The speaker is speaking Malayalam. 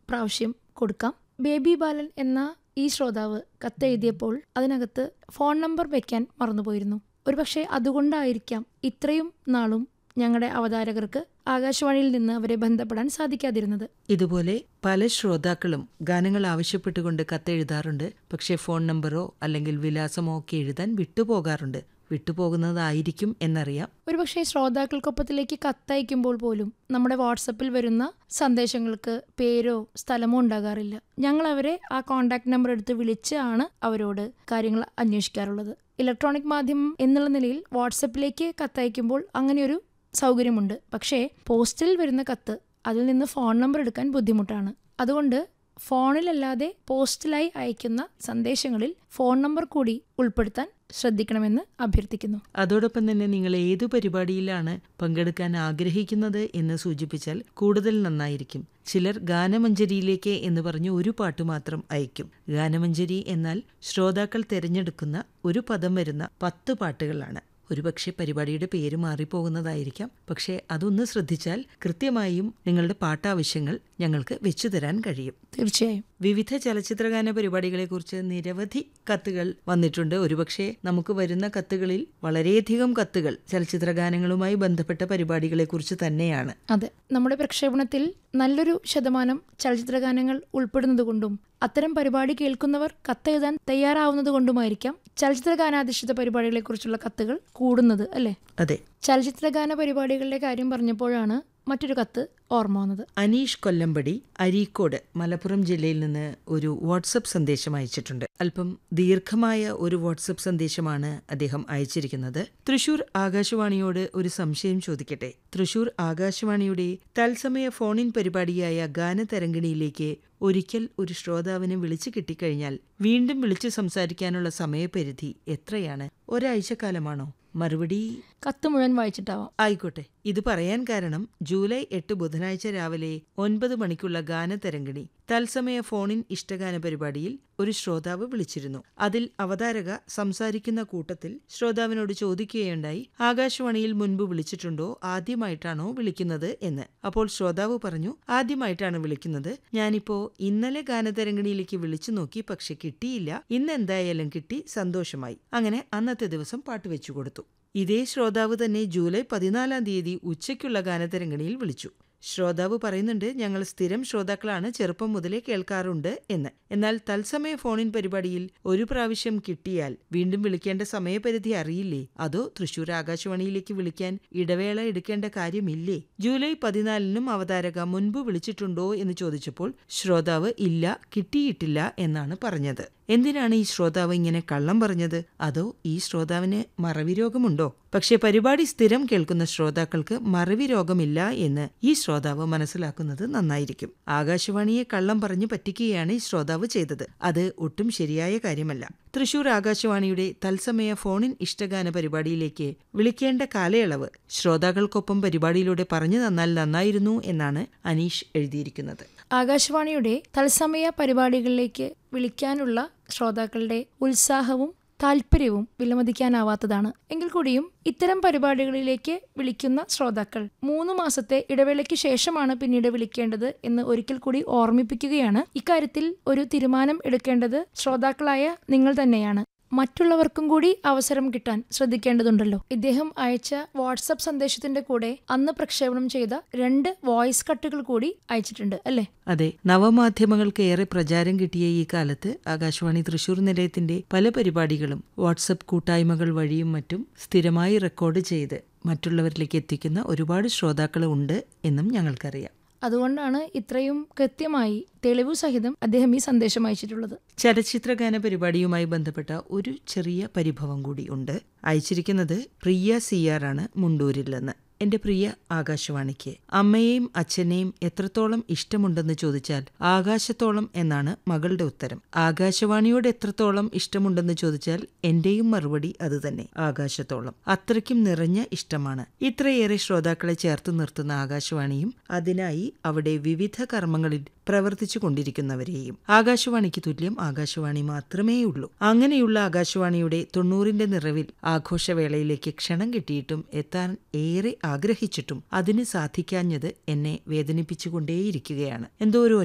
പ്രാവശ്യം കൊടുക്കാം ബേബി ബാലൻ എന്ന ഈ ശ്രോതാവ് കത്തെഴുതിയപ്പോൾ അതിനകത്ത് ഫോൺ നമ്പർ വെക്കാൻ മറന്നുപോയിരുന്നു ഒരുപക്ഷെ അതുകൊണ്ടായിരിക്കാം ഇത്രയും നാളും ഞങ്ങളുടെ അവതാരകർക്ക് ആകാശവാണിയിൽ നിന്ന് അവരെ ബന്ധപ്പെടാൻ സാധിക്കാതിരുന്നത് ഇതുപോലെ പല ശ്രോതാക്കളും ഗാനങ്ങൾ ആവശ്യപ്പെട്ടുകൊണ്ട് കത്തെഴുതാറുണ്ട് പക്ഷേ ഫോൺ നമ്പറോ അല്ലെങ്കിൽ വിലാസമോ ഒക്കെ എഴുതാൻ വിട്ടുപോകാറുണ്ട് വിട്ടുപോകുന്നതായിരിക്കും എന്നറിയാം ഒരുപക്ഷെ ശ്രോതാക്കൾക്കൊപ്പത്തിലേക്ക് കത്തയക്കുമ്പോൾ പോലും നമ്മുടെ വാട്സപ്പിൽ വരുന്ന സന്ദേശങ്ങൾക്ക് പേരോ സ്ഥലമോ ഉണ്ടാകാറില്ല ഞങ്ങൾ അവരെ ആ കോൺടാക്ട് നമ്പർ എടുത്ത് വിളിച്ചാണ് അവരോട് കാര്യങ്ങൾ അന്വേഷിക്കാറുള്ളത് ഇലക്ട്രോണിക് മാധ്യമം എന്നുള്ള നിലയിൽ വാട്സപ്പിലേക്ക് കത്തയക്കുമ്പോൾ അങ്ങനെയൊരു സൗകര്യമുണ്ട് പക്ഷേ പോസ്റ്റിൽ വരുന്ന കത്ത് അതിൽ നിന്ന് ഫോൺ നമ്പർ എടുക്കാൻ ബുദ്ധിമുട്ടാണ് അതുകൊണ്ട് ഫോണിലല്ലാതെ പോസ്റ്റിലായി അയക്കുന്ന സന്ദേശങ്ങളിൽ ഫോൺ നമ്പർ കൂടി ഉൾപ്പെടുത്താൻ ശ്രദ്ധിക്കണമെന്ന് അഭ്യർത്ഥിക്കുന്നു അതോടൊപ്പം തന്നെ നിങ്ങൾ ഏതു പരിപാടിയിലാണ് പങ്കെടുക്കാൻ ആഗ്രഹിക്കുന്നത് എന്ന് സൂചിപ്പിച്ചാൽ കൂടുതൽ നന്നായിരിക്കും ചിലർ ഗാനമഞ്ജരിയിലേക്ക് എന്ന് പറഞ്ഞ് ഒരു പാട്ട് മാത്രം അയക്കും ഗാനമഞ്ജരി എന്നാൽ ശ്രോതാക്കൾ തിരഞ്ഞെടുക്കുന്ന ഒരു പദം വരുന്ന പത്ത് പാട്ടുകളാണ് ഒരുപക്ഷെ പരിപാടിയുടെ പേര് മാറിപ്പോകുന്നതായിരിക്കാം പക്ഷേ അതൊന്ന് ശ്രദ്ധിച്ചാൽ കൃത്യമായും നിങ്ങളുടെ പാട്ടാവശ്യങ്ങൾ ഞങ്ങൾക്ക് വെച്ചു തരാൻ കഴിയും തീർച്ചയായും വിവിധ ചലച്ചിത്രഗാന പരിപാടികളെക്കുറിച്ച് നിരവധി കത്തുകൾ വന്നിട്ടുണ്ട് ഒരുപക്ഷെ നമുക്ക് വരുന്ന കത്തുകളിൽ വളരെയധികം കത്തുകൾ ചലച്ചിത്രഗാനങ്ങളുമായി ബന്ധപ്പെട്ട പരിപാടികളെക്കുറിച്ച് തന്നെയാണ് അതെ നമ്മുടെ പ്രക്ഷേപണത്തിൽ നല്ലൊരു ശതമാനം ചലച്ചിത്രഗാനങ്ങൾ ഉൾപ്പെടുന്നതുകൊണ്ടും അത്തരം പരിപാടി കേൾക്കുന്നവർ കത്തെഴുതാൻ തയ്യാറാവുന്നതുകൊണ്ടുമായിരിക്കാം ചലച്ചിത്രഗാനാധിഷ്ഠിത പരിപാടികളെക്കുറിച്ചുള്ള കത്തുകൾ കൂടുന്നത് അല്ലേ അതെ ചലച്ചിത്രഗാന പരിപാടികളുടെ കാര്യം പറഞ്ഞപ്പോഴാണ് മറ്റൊരു കത്ത് ഓർമ്മ വന്നത് അനീഷ് കൊല്ലമ്പടി അരീക്കോട് മലപ്പുറം ജില്ലയിൽ നിന്ന് ഒരു വാട്സപ്പ് സന്ദേശം അയച്ചിട്ടുണ്ട് അല്പം ദീർഘമായ ഒരു വാട്സപ്പ് സന്ദേശമാണ് അദ്ദേഹം അയച്ചിരിക്കുന്നത് തൃശൂർ ആകാശവാണിയോട് ഒരു സംശയം ചോദിക്കട്ടെ തൃശൂർ ആകാശവാണിയുടെ തത്സമയ ഫോണിൻ പരിപാടിയായ ഗാനതരംഗിണിയിലേക്ക് ഒരിക്കൽ ഒരു ശ്രോതാവിനെ വിളിച്ചു കിട്ടിക്കഴിഞ്ഞാൽ വീണ്ടും വിളിച്ചു സംസാരിക്കാനുള്ള സമയപരിധി എത്രയാണ് ഒരാഴ്ചക്കാലമാണോ മറുപടി കത്ത് മുഴുവൻ വായിച്ചിട്ടാവാം ആയിക്കോട്ടെ ഇത് പറയാൻ കാരണം ജൂലൈ എട്ട് ബുധനാഴ്ച രാവിലെ ഒൻപത് മണിക്കുള്ള ഗാനതരംഗിണി തത്സമയ ഫോണിൻ ഇഷ്ടഗാന പരിപാടിയിൽ ഒരു ശ്രോതാവ് വിളിച്ചിരുന്നു അതിൽ അവതാരക സംസാരിക്കുന്ന കൂട്ടത്തിൽ ശ്രോതാവിനോട് ചോദിക്കുകയുണ്ടായി ആകാശവാണിയിൽ മുൻപ് വിളിച്ചിട്ടുണ്ടോ ആദ്യമായിട്ടാണോ വിളിക്കുന്നത് എന്ന് അപ്പോൾ ശ്രോതാവ് പറഞ്ഞു ആദ്യമായിട്ടാണ് വിളിക്കുന്നത് ഞാനിപ്പോ ഇന്നലെ ഗാനതരംഗിണിയിലേക്ക് വിളിച്ചു നോക്കി പക്ഷെ കിട്ടിയില്ല ഇന്ന് എന്തായാലും കിട്ടി സന്തോഷമായി അങ്ങനെ അന്നത്തെ ദിവസം പാട്ട് വെച്ചു കൊടുത്തു ഇതേ ശ്രോതാവ് തന്നെ ജൂലൈ പതിനാലാം തീയതി ഉച്ചയ്ക്കുള്ള ഗാനതരംഗിണിയിൽ വിളിച്ചു ശ്രോതാവ് പറയുന്നുണ്ട് ഞങ്ങൾ സ്ഥിരം ശ്രോതാക്കളാണ് ചെറുപ്പം മുതലേ കേൾക്കാറുണ്ട് എന്ന് എന്നാൽ തത്സമയ ഫോണിൻ പരിപാടിയിൽ ഒരു പ്രാവശ്യം കിട്ടിയാൽ വീണ്ടും വിളിക്കേണ്ട സമയപരിധി അറിയില്ലേ അതോ തൃശൂർ ആകാശവാണിയിലേക്ക് വിളിക്കാൻ ഇടവേള എടുക്കേണ്ട കാര്യമില്ലേ ജൂലൈ പതിനാലിനും അവതാരക മുൻപ് വിളിച്ചിട്ടുണ്ടോ എന്ന് ചോദിച്ചപ്പോൾ ശ്രോതാവ് ഇല്ല കിട്ടിയിട്ടില്ല എന്നാണ് പറഞ്ഞത് എന്തിനാണ് ഈ ശ്രോതാവ് ഇങ്ങനെ കള്ളം പറഞ്ഞത് അതോ ഈ ശ്രോതാവിന് മറവി രോഗമുണ്ടോ പക്ഷെ പരിപാടി സ്ഥിരം കേൾക്കുന്ന ശ്രോതാക്കൾക്ക് മറവി രോഗമില്ല എന്ന് ഈ ശ്രോതാവ് മനസ്സിലാക്കുന്നത് നന്നായിരിക്കും ആകാശവാണിയെ കള്ളം പറഞ്ഞു പറ്റിക്കുകയാണ് ഈ ശ്രോതാവ് ചെയ്തത് അത് ഒട്ടും ശരിയായ കാര്യമല്ല തൃശൂർ ആകാശവാണിയുടെ തത്സമയ ഫോണിൻ ഇഷ്ടഗാന പരിപാടിയിലേക്ക് വിളിക്കേണ്ട കാലയളവ് ശ്രോതാക്കൾക്കൊപ്പം പരിപാടിയിലൂടെ പറഞ്ഞു തന്നാൽ നന്നായിരുന്നു എന്നാണ് അനീഷ് എഴുതിയിരിക്കുന്നത് ആകാശവാണിയുടെ തത്സമയ പരിപാടികളിലേക്ക് വിളിക്കാനുള്ള ശ്രോതാക്കളുടെ ഉത്സാഹവും താല്പര്യവും വിലമതിക്കാനാവാത്തതാണ് എങ്കിൽ കൂടിയും ഇത്തരം പരിപാടികളിലേക്ക് വിളിക്കുന്ന ശ്രോതാക്കൾ മൂന്ന് മാസത്തെ ഇടവേളയ്ക്ക് ശേഷമാണ് പിന്നീട് വിളിക്കേണ്ടത് എന്ന് ഒരിക്കൽ കൂടി ഓർമ്മിപ്പിക്കുകയാണ് ഇക്കാര്യത്തിൽ ഒരു തീരുമാനം എടുക്കേണ്ടത് ശ്രോതാക്കളായ നിങ്ങൾ തന്നെയാണ് മറ്റുള്ളവർക്കും കൂടി അവസരം കിട്ടാൻ ശ്രദ്ധിക്കേണ്ടതുണ്ടല്ലോ ഇദ്ദേഹം അയച്ച വാട്സപ്പ് സന്ദേശത്തിന്റെ കൂടെ അന്ന് പ്രക്ഷേപണം ചെയ്ത രണ്ട് വോയിസ് കട്ടുകൾ കൂടി അയച്ചിട്ടുണ്ട് അല്ലേ അതെ നവമാധ്യമങ്ങൾക്ക് ഏറെ പ്രചാരം കിട്ടിയ ഈ കാലത്ത് ആകാശവാണി തൃശൂർ നിലയത്തിന്റെ പല പരിപാടികളും വാട്സപ്പ് കൂട്ടായ്മകൾ വഴിയും മറ്റും സ്ഥിരമായി റെക്കോർഡ് ചെയ്ത് മറ്റുള്ളവരിലേക്ക് എത്തിക്കുന്ന ഒരുപാട് ശ്രോതാക്കൾ ഉണ്ട് എന്നും ഞങ്ങൾക്കറിയാം അതുകൊണ്ടാണ് ഇത്രയും കൃത്യമായി തെളിവു സഹിതം അദ്ദേഹം ഈ സന്ദേശം അയച്ചിട്ടുള്ളത് ചലച്ചിത്രഗാന പരിപാടിയുമായി ബന്ധപ്പെട്ട ഒരു ചെറിയ പരിഭവം കൂടി ഉണ്ട് അയച്ചിരിക്കുന്നത് പ്രിയ സിയാർ ആണ് മുണ്ടൂരിൽ നിന്ന് എന്റെ പ്രിയ ആകാശവാണിക്ക് അമ്മയെയും അച്ഛനെയും എത്രത്തോളം ഇഷ്ടമുണ്ടെന്ന് ചോദിച്ചാൽ ആകാശത്തോളം എന്നാണ് മകളുടെ ഉത്തരം ആകാശവാണിയോട് എത്രത്തോളം ഇഷ്ടമുണ്ടെന്ന് ചോദിച്ചാൽ എന്റെയും മറുപടി അതുതന്നെ ആകാശത്തോളം അത്രയ്ക്കും നിറഞ്ഞ ഇഷ്ടമാണ് ഇത്രയേറെ ശ്രോതാക്കളെ ചേർത്ത് നിർത്തുന്ന ആകാശവാണിയും അതിനായി അവിടെ വിവിധ കർമ്മങ്ങളിൽ പ്രവർത്തിച്ചു കൊണ്ടിരിക്കുന്നവരെയും ആകാശവാണിക്ക് തുല്യം ആകാശവാണി മാത്രമേ ഉള്ളൂ അങ്ങനെയുള്ള ആകാശവാണിയുടെ തൊണ്ണൂറിന്റെ നിറവിൽ ആഘോഷവേളയിലേക്ക് ക്ഷണം കിട്ടിയിട്ടും എത്താൻ ഏറെ ആഗ്രഹിച്ചിട്ടും അതിന് സാധിക്കാഞ്ഞത് എന്നെ വേദനിപ്പിച്ചുകൊണ്ടേയിരിക്കുകയാണ് എന്തോ ഒരു